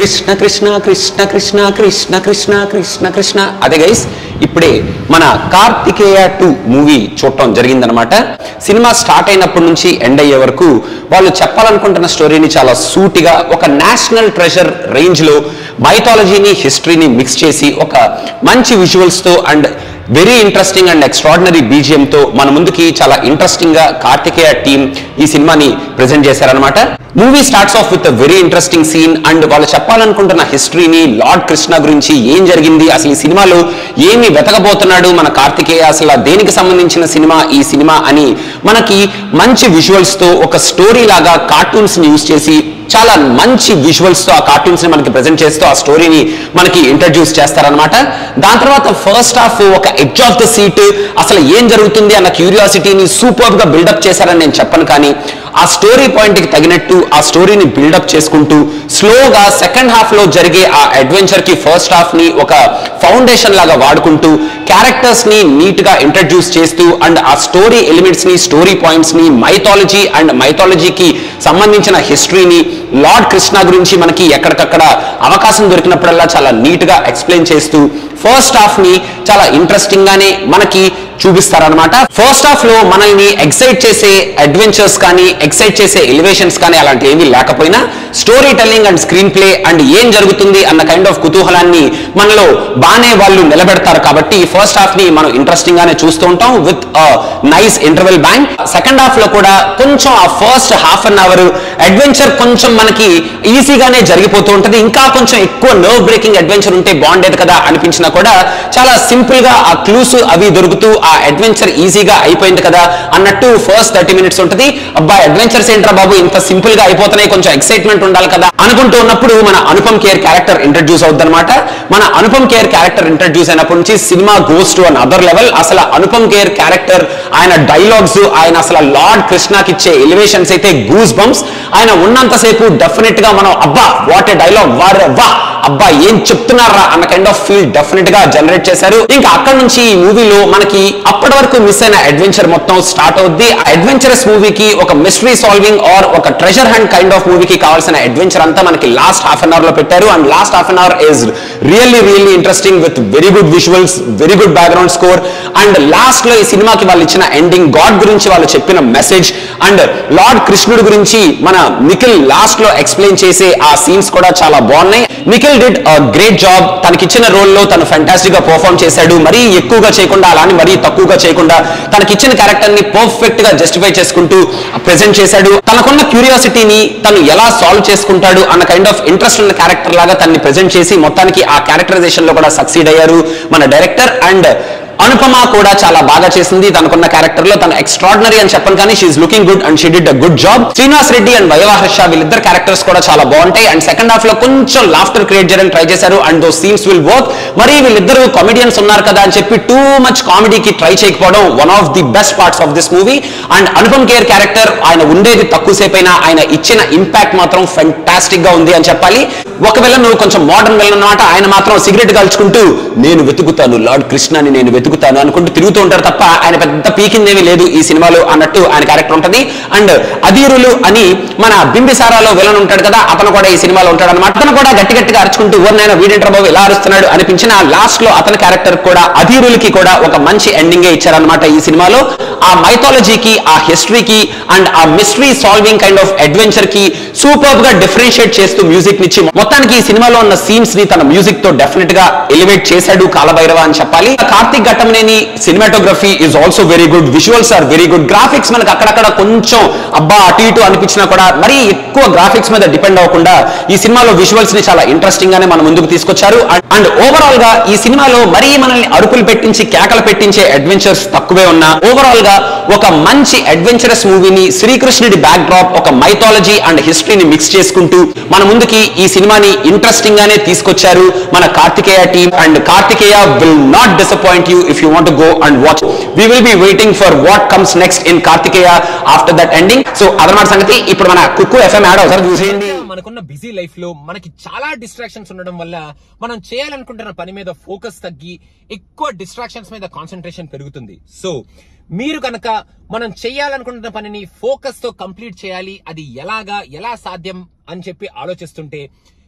కృష్ణ కృష్ణ కృష్ణ కృష్ణ కృష్ణ కృష్ణ కృష్ణ కృష్ణ అదే గైస్ ఇప్పుడే మన కార్తికేయ టూ మూవీ చూడటం జరిగిందనమాట సినిమా స్టార్ట్ అయినప్పటి నుంచి ఎండ్ అయ్యే వరకు వాళ్ళు చెప్పాలనుకుంటున్న స్టోరీని చాలా సూటిగా ఒక నేషనల్ ట్రెజర్ రేంజ్ లో మైథాలజీని హిస్టరీని మిక్స్ చేసి ఒక మంచి విజువల్స్ తో and very interesting and extraordinary BGM తో మన ముందుకి చాలా ఇంట్రెస్టింగ్ గా కార్తికేయ టీం ఈ సినిమాని ప్రెజెంట్ చేశారనమాట movie starts off with very interesting scene and వాళ్ళు చెప్పాలనుకుంటున్న హిస్టరీని లార్డ్ కృష్ణ గురించి ఏం జరిగింది అసలు ఈ సినిమాలో ఏమి వెతకబోతున్నాడు మన కార్తికేయ అసలు దేనికి సంబంధించిన సినిమా ఈ సినిమా అని మనకి మంచి విజువల్స్ తో ఒక స్టోరీ లాగా కార్టూన్స్ ని యూస్ చేసి చాలా మంచి విజువల్స్ తో ఆ కార్టూన్స్ ని మనకి ప్రెజెంట్ చేస్తూ ఆ స్టోరీని మనకి ఇంట్రడ్యూస్ చేస్తారనమాట దాని తర్వాత ఫస్ట్ హాఫ్ ఒక ఎడ్జ్ ఆఫ్ ద సీట్ అసలు ఏం జరుగుతుంది అన్న క్యూరియాసిటీని సూపర్ గా బిల్డప్ చేశారని నేను చెప్పను కానీ ఆ స్టోరీ పాయింట్ కి తగినట్టు ఆ స్టోరీని బిల్డప్ చేసుకుంటూ స్లోగా సెకండ్ హాఫ్ లో జరిగే ఆ అడ్వెంచర్ కి ఫస్ట్ హాఫ్ ని ఒక ఫౌండేషన్ లాగా వాడుకుంటూ క్యారెక్టర్స్ ని నీట్ గా ఇంట్రడ్యూస్ చేస్తూ అండ్ ఆ స్టోరీ ఎలిమెంట్స్ ని స్టోరీ పాయింట్స్ ని మైథాలజీ అండ్ మైథాలజీకి సంబంధించిన హిస్టరీని లార్డ్ కృష్ణ గురించి మనకి ఎక్కడికక్కడ అవకాశం దొరికినప్పుడల్లా చాలా నీట్ గా ఎక్స్ప్లెయిన్ చేస్తూ ఫస్ట్ హాఫ్ ని చాలా ఇంట్రెస్టింగ్ గానే మనకి చూపిస్తారనమాట ఫస్ట్ హాఫ్ లో మనల్ని ఎక్సైట్ చేసే అడ్వెంచర్స్ కానీ ఎక్సైట్ చేసే ఎలివేషన్స్ కానీ అలాంటి ఏమీ లేకపోయినా storytelling and screenplay and ఏం జరుగుతుంది అన్న కైండ్ ఆఫ్ కుతూహలాన్ని మనలో బానే వాళ్ళు నిలబెడతారు కాబట్టి ఫస్ట్ హాఫ్ ని మనం ఇంట్రెస్టింగ్ గానే చూస్తూ ఉంటాం with nice interval bang second half లో కూడా కొంచెం ఆ first half an hour adventure కొంచెం మనకి ఈజీగానే జరిగిపోతూ ఉంటుంది ఇంకా కొంచెం ఎక్కువ నర్వ్ బ్రేకింగ్ అడ్వెంచర్ ఉంటే బాగుండేది కదా అనిపించినా కూడా చాలా సింపుల్ గా ఆ క్లూస్ అవి దొరుకుతూ ఆ అడ్వెంచర్ ఈజీగా అయిపోయింది కదా అన్నట్టు ఫస్ట్ థర్టీ మినిట్స్ ఉంటుంది అబ్బా అడ్వెంచర్స్ ఏంట్రా బాబు ఇంత సింపుల్ గా అయిపోతున్నాయి కొంచెం ఎక్సైట్మెంట్ ఉండాలి కదా అనుకుంటూ ఉన్నప్పుడు మన అనుపమ్ కేర్ క్యారెక్టర్ ఇంట్రడ్యూస్ అవుతుంది మన అనుపమ్ కేర్ క్యారెక్టర్ ఇంట్రడ్యూస్ అయినప్పటి నుంచి సినిమా goes to another level అసలు అనుపమ్ కేర్ క్యారెక్టర్ ఆయన డైలాగ్స్ ఆయన అసలు లార్డ్ కృష్ణకి ఇచ్చే ఎలివేషన్స్ అయితే గూస్ బంప్స్ ఆయన ఉన్నంతసేపు డెఫినెట్ గా మనం అబ్బా వాట్ ఏ డైలాగ్ వారే వా అబ్బా ఏం చెప్తున్నారా అన్న కైండ్ ఆఫ్ ఫీల్ డెఫినెట్ గా జనరేట్ చేశారు ఇంకా అక్కడ నుంచి ఈ మూవీలో మనకి అప్పటి వరకు మిస్ అయిన అడ్వెంచర్ మొత్తం స్టార్ట్ అవుద్ది అడ్వెంచరస్ మూవీకి ఒక మిస్టరీ సాల్వింగ్ ఆర్ ఒక ట్రెజర్ హ్యాండ్ కైండ్ ఆఫ్ మూవీకి కావాల్సిన అడ్వెంచర్ అంతా మనకి లాస్ట్ హాఫ్ అన్ అవర్ లో పెట్టారు and last half an hour is really really interesting with very good visuals very good background score and last లో ఈ సినిమాకి వాళ్ళు ఇచ్చిన ఎండింగ్ గాడ్ గురించి వాళ్ళు చెప్పిన మెసేజ్ అండ్ లార్డ్ కృష్ణుడి గురించి మన నిఖిల్ లాస్ట్ లో ఎక్స్ప్లెయిన్ చేసే ఆ సీన్స్ కూడా చాలా బాగున్నాయి నిఖిల్ డిడ్ గ్రేట్ జాబ్ తనకిచ్చిన రోల్ లో తను ఫెంటాస్టిక్ గా పర్ఫామ్ చేశాడు మరీ ఎక్కువగా చేయకుండా అలానే మరీ తక్కువగా చేయకుండా తనకిచ్చిన క్యారెక్టర్ ని పర్ఫెక్ట్ గా జస్టిఫై చేసుకుంటూ ప్రెజెంట్ చేశాడు తనకున్న క్యూరియాసిటీని తను ఎలా సాల్వ్ చేసుకుంటాడు అన్న కైండ్ ఆఫ్ ఇంట్రెస్ట్ ఉన్న క్యారెక్టర్ లాగా తనని ప్రెజెంట్ చేసి మొత్తానికి ఆ క్యారెక్టరైజేషన్ లో కూడా సక్సీడ్ అయ్యారు మన డైరెక్టర్ అండ్ అనుపమ కూడా చాలా బాగా చేసింది తనకున్న క్యారెక్టర్ లో తను ఎక్స్ట్రాడినరీ అని చెప్పను కానీ she's looking good and she did a good job Srinivas Reddy and Viva Harsha వీళ్ళిద్దరు క్యారెక్టర్స్ కూడా చాలా బాగుంటాయి అండ్ సెకండ్ హాఫ్ లో కొంచెం లాఫ్టర్ క్రియేట్ చేయడానికి ట్రై చేశారు and though scenes will work మరి వీళ్ళిద్దరు కామెడియన్స్ ఉన్నారు కదా అని చెప్పి టూ మచ్ కామెడీకి ట్రై చేయకపోవడం one of the best parts of this movie and Anupam Kher character ఆయన ఉండేది తక్కువ సేపు అయినా ఆయన ఇచ్చిన ఇంపాక్ట్ మాత్రం ఫెంటాస్టిక్ గా ఉంది అని చెప్పాలి ఒకవేళ నువ్వు కొంచెం మోడర్న్ వెళ్ళనమాట ఆయన మాత్రం సిగరెట్ కాల్చుకుంటూ నేను వెతుకుతాను లార్డ్ కృష్ణని నేను వెతుకుతాను అనుకుంటూ తిరుగుతూ ఉంటారు తప్ప ఆయన పెద్ద పీకిందేమీ లేదు ఈ సినిమాలో అన్నట్టు ఆయన క్యారెక్టర్ ఉంటుంది అండ్ అధీరులు అని మన బింబిసారాలో విలన్ ఉంటాడు కదా అతను కూడా ఈ సినిమాలో ఉంటాడు అనమాట అతను కూడా గట్టి గట్టిగా అరుచుకుంటూ ఓర్నైనా వీడింటర్ బాబు ఎలా అరుస్తున్నాడు అనిపించిన లాస్ట్ లో అతని క్యారెక్టర్ కూడా అధీరులకి కూడా ఒక మంచి ఎండింగే ఇచ్చారనమాట ఈ సినిమాలో ఆ మైథాలజీకి ఆ హిస్టరీకి అండ్ ఆ mystery solving kind of adventure కి సూపర్ గా డిఫరెన్షియేట్ చేస్తూ మ్యూజిక్ నిచ్చి మొత్తానికి ఈ సినిమాలో ఉన్న సీన్స్ ని తన మ్యూజిక్ తో డెఫినెట్ గా ఎలివేట్ చేశాడు కాలభైరవ అని చెప్పాలి Karthik Ghattamaneni cinematography is also very good visuals are very good graphics మనకు అక్కడక్కడ కొంచెం అబ్బా అటు ఇటు అనిపించినా కూడా మరీ ఎక్కువ గ్రాఫిక్స్ మీద డిపెండ్ అవ్వకుండా ఈ సినిమాలో విజువల్స్ ని చాలా ఇంట్రెస్టింగ్ గానే మన ముందుకు తీసుకొచ్చారు అండ్ ఓవరాల్ గా ఈ సినిమాలో మరీ మనల్ని అరుపులు పెట్టించి కేకలు పెట్టించే అడ్వెంచర్స్ తక్కువే ఉన్నా ఓవరాల్ గా ఒక మంచి అడ్వెంచరస్ మూవీని శ్రీకృష్ణుడి బ్యాక్ డ్రాప్ ఒక మైథాలజీ అండ్ హిస్టరీని మిక్స్ చేసుకుంటూ మన ముందుకి ఈ సినిమాని ఇంట్రెస్టింగ్ గానే తీసుకొచ్చారు మన Karthikeya team and Karthikeya will not disappoint you if you want go and watch we will be waiting for what comes next in Karthikeya after that ending so అదనమాట సంగతి ఇప్పుడు మన కుక్కు ఎఫ్ఎం యాడ్ ఒకసారి చూసేయండి మనకున్న బిజీ లైఫ్ లో మనకి చాలా డిస్ట్రాక్షన్స్ ఉండడం వల్ల మనం చేయాలనుకుంటున్న పని మీద ఫోకస్ తగ్గి ఎక్కువ డిస్ట్రాక్షన్స్ మీద కాన్సన్ట్రేషన్ పెరుగుతుంది సో మీరు కనుక మనం చేయాలనుకుంటున్న పనిని ఫోకస్ తో కంప్లీట్ చేయాలి అది ఎలాగా ఎలా సాధ్యం అని చెప్పి ఆలోచిస్తుంటే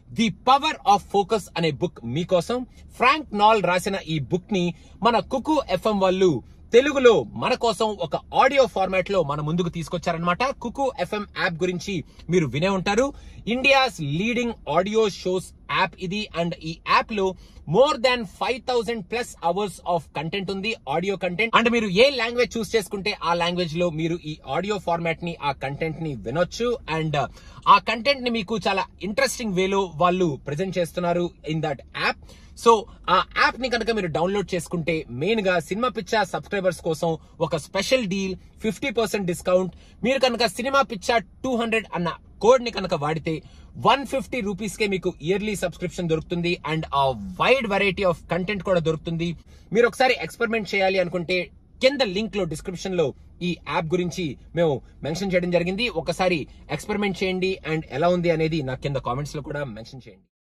ది పవర్ ఆఫ్ ఫోకస్ అనే బుక్ మీకోసం ఫ్రాంక్ నాల్ రాసిన ఈ బుక్ ని మన కుకు ఎఫ్ఎం వాళ్ళు తెలుగులో మన కోసం ఒక ఆడియో ఫార్మాట్ లో మన ముందుకు తీసుకొచ్చారనమాట కుకు ఎఫ్ఎం యాప్ గురించి మీరు వినే ఉంటారు India's leading audio shows app ఇది అండ్ ఈ యాప్ లో more than five thousand plus hours of content ఉంది ఆడియో కంటెంట్ అండ్ మీరు ఏ లాంగ్వేజ్ చూస్ చేసుకుంటే ఆ లాంగ్వేజ్ లో మీరు ఈ ఆడియో ఫార్మాట్ ని ఆ కంటెంట్ ని వినొచ్చు అండ్ ఆ కంటెంట్ ని మీకు చాలా ఇంట్రెస్టింగ్ వేలో వాళ్ళు ప్రెజెంట్ చేస్తున్నారు ఇన్ దట్ యాప్ సో ఆ యాప్ ని కనుక మీరు డౌన్లోడ్ చేసుకుంటే మెయిన్ గా సినిమా పిచ్చా సబ్స్క్రైబర్స్ కోసం ఒక special deal fifty percent discount మీరు కనుక సినిమా పిచ్చా టూ హండ్రెడ్ అన్న కోడ్ ని కనుక వాడితే వన్ ఫిఫ్టీ రూపీస్ కే మీకు ఇయర్లీ సబ్స్క్రిప్షన్ దొరుకుతుంది అండ్ ఆ వైడ్ వెరైటీ ఆఫ్ కంటెంట్ కూడా దొరుకుతుంది మీరు ఒకసారి ఎక్స్పెరిమెంట్ చేయాలి అనుకుంటే కింద లింక్ లో డిస్క్రిప్షన్ లో ఈ యాప్ గురించి మేము మెన్షన్ చేయడం జరిగింది ఒకసారి ఎక్స్పెరిమెంట్ చేయండి అండ్ ఎలా ఉంది అనేది నా కింద కామెంట్స్ లో కూడా మెన్షన్ చేయండి